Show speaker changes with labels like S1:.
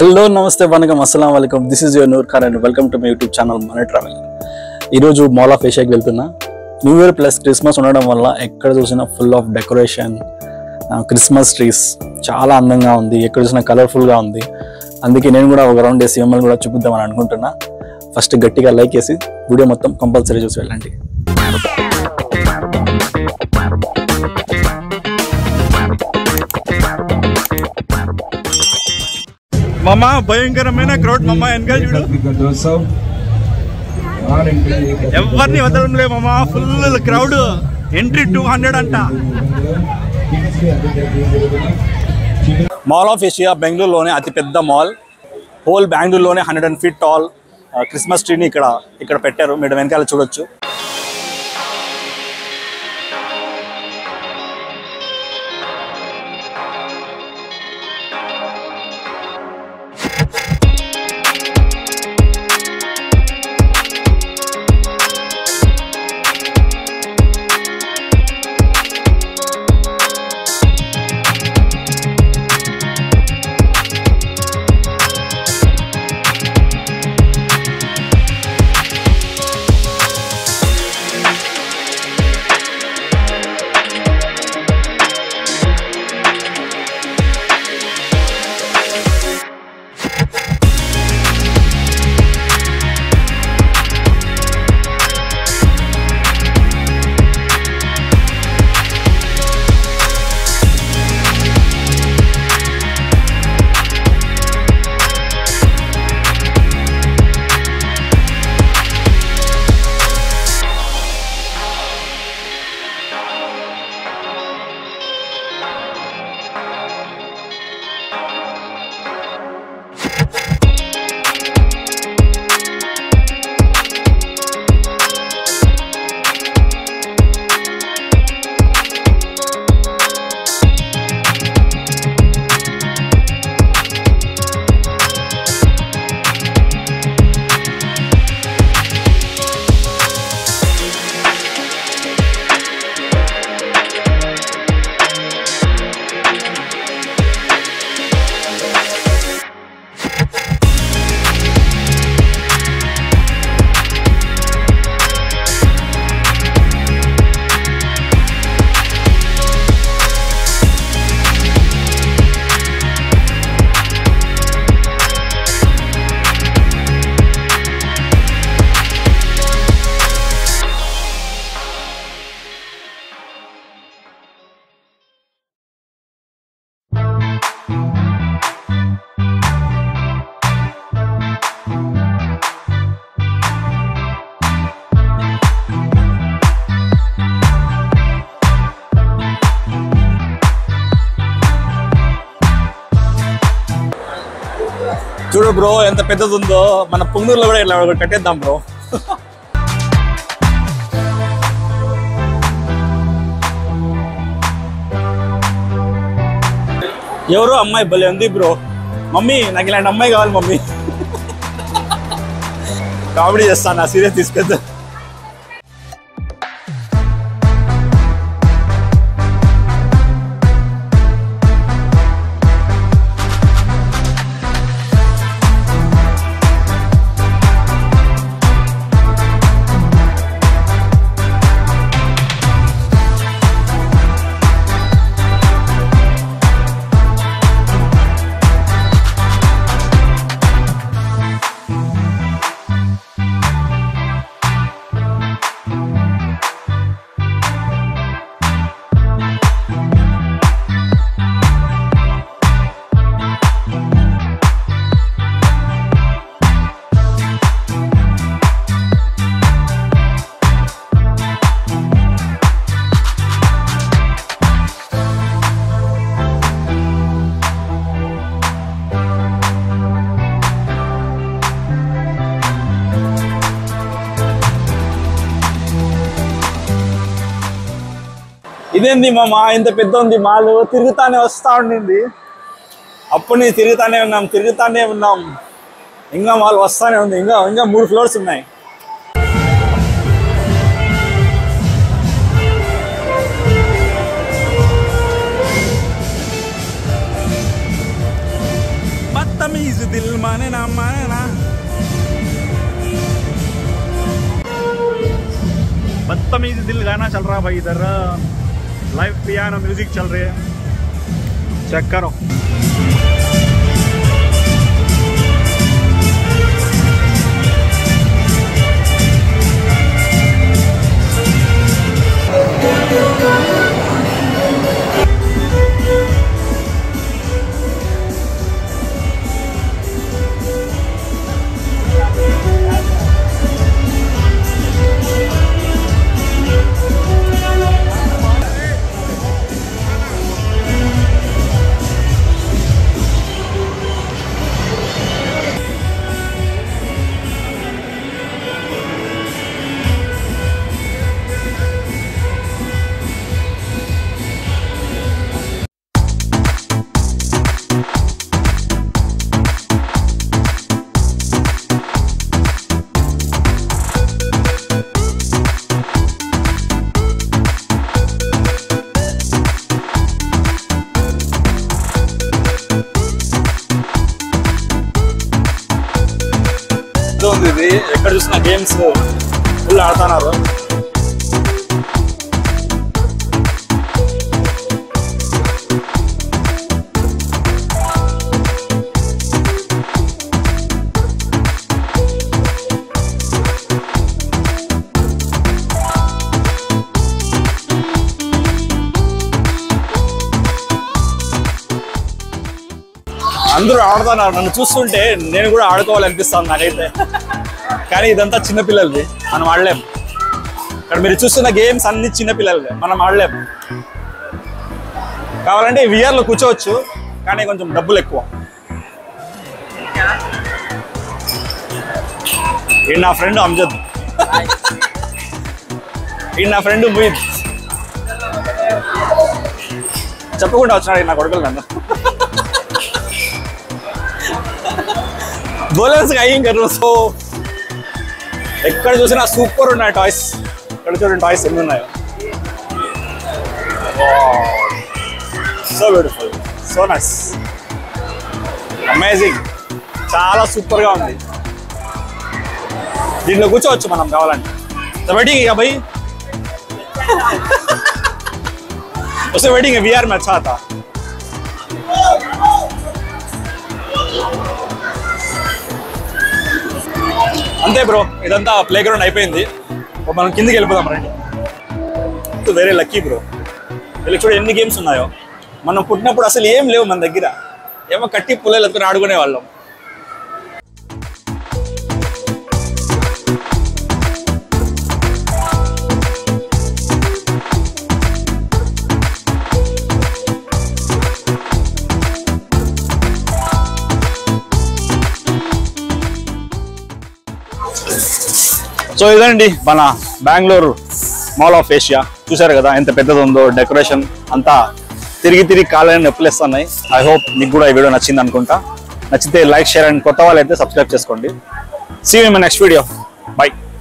S1: hello నమస్తే వనకం అస్సలం వలకం this is your Noor Khan and welcome to my YouTube channel మన ట్రావెల్ ఈరోజు మాల్ ఆఫ్ ఏషియాకి వెళ్తున్నా న్యూ ఇయర్ ప్లస్ క్రిస్మస్ ఉండడం వల్ల ఎక్కడ చూసినా full of decoration Christmas trees చాలా అందంగా ఉంది ఎక్కడ చూసినా కలర్ఫుల్గా ఉంది అందుకే నేను కూడా ఒక రౌండ్ వేసి మిమ్మల్ని కూడా చూపిద్దామని అనుకుంటున్నా ఫస్ట్ గట్టిగా లైక్ వేసి వీడియో మొత్తం కంపల్సరీ చూసి వెళ్ళండి
S2: మమ్మ భయంకరమైన క్రౌడ్ మమ్మ వెనకాల చూడు ఎవరిని వదలడం లేదు మమ్మ full crowd entry two hundred అంట మాల్ ఆఫ్ ఏషియా బెంగళూరులోనే అతిపెద్ద మాల్ హోల్ బెంగళూరులోనే hundred and feet tall Christmas ట్రీని ఇక్కడ ఇక్కడ పెట్టారు మీరు వెనకాల చూడొచ్చు చూడు బ్రో ఎంత పెద్దది ఉందో మన పుంగూరులో కూడా ఇలా ఒకటి కట్టేద్దాం బ్రో ఎవరో అమ్మాయి భలే ఉంది బ్రో మమ్మీ నాకు ఇలాంటి అమ్మాయి కావాలి మమ్మీ కామెడీ చేస్తాను నా సీరియస్ తీసుకెళ్తా ఇదేంది మా మా ఇంత పెద్ద ఉంది మాలు తిరుగుతానే వస్తా ఉండింది అప్పుడు నీ తిరుగుతానే ఉన్నాం తిరుగుతానే ఉన్నాం ఇంకా మాల్ వస్తానే ఉంది ఇంకా ఇంకా మూడు ఫ్లోర్స్ ఉన్నాయి మొత్తం बदतमीज दिल माने ना माने ना बदतमीज दिल गाना चल रहा भाई इधर लाइव पियानो म्यूजिक चल रही है चेक करो ఇది ఉంది ఇది ఎక్కడ చూసిన గేమ్స్ ఫుల్ ఆడుతున్నారు అందరూ ఆడుతున్నారు నన్ను చూస్తుంటే నేను కూడా ఆడుకోవాలనిపిస్తుంది నాకైతే కానీ ఇదంతా చిన్నపిల్లలది మనం ఆడలేం ఇక్కడ మీరు చూస్తున్న గేమ్స్ అన్ని చిన్నపిల్లలది మనం ఆడలేం కావాలంటే VR లో కూర్చోవచ్చు కానీ కొంచెం డబ్బులు ఎక్కువ ఈ నా ఫ్రెండ్ అమ్జద్ ఈ నా ఫ్రెండ్ ముయిద్ చెప్పకుండా వచ్చినాడు ఈ నా కొడుకులు నన్ను బోలర్స్ అయ్యి కర్రు సో ఎక్కడ చూసినా సూపర్ ఉన్నాయి టాయ్స్ ఇక్కడ చూడండి టాయ్స్ ఎన్ని ఉన్నాయో so beautiful so nice amazing చాలా సూపర్గా ఉంది దీంట్లో కూర్చోవచ్చు మనం కావాలంటే వెయిటింగ్ ఇక భయ్ వస్తే వెయిటింగ్ విఆర్ మ్యాచ్ आता అంతే బ్రో ఇదంతా ప్లే గ్రౌండ్ అయిపోయింది ఇప్పుడు మనం కిందికి వెళ్ళిపోదాం రండి వెరీ లక్కీ బ్రో వీళ్ళకి చూడ ఎన్ని గేమ్స్ ఉన్నాయో మనం పుట్టినప్పుడు అసలు ఏం లేవు మన దగ్గర ఏమో కట్టి పుల్లలు ఎత్తుకుని ఆడుకునే వాళ్ళం సో ఇదండి మన బెంగళూరు మాల్ ఆఫ్ ఏషియా చూసారు కదా ఎంత పెద్దది ఉందో డెకరేషన్ అంతా తిరిగి తిరిగి కాలని నొప్పులేస్తున్నాయి ఐ హోప్ మీకు కూడా ఈ వీడియో నచ్చింది అనుకుంటా నచ్చితే లైక్ షేర్ అండ్ కొత్త వాళ్ళు అయితే సబ్స్క్రైబ్ చేసుకోండి see my next video by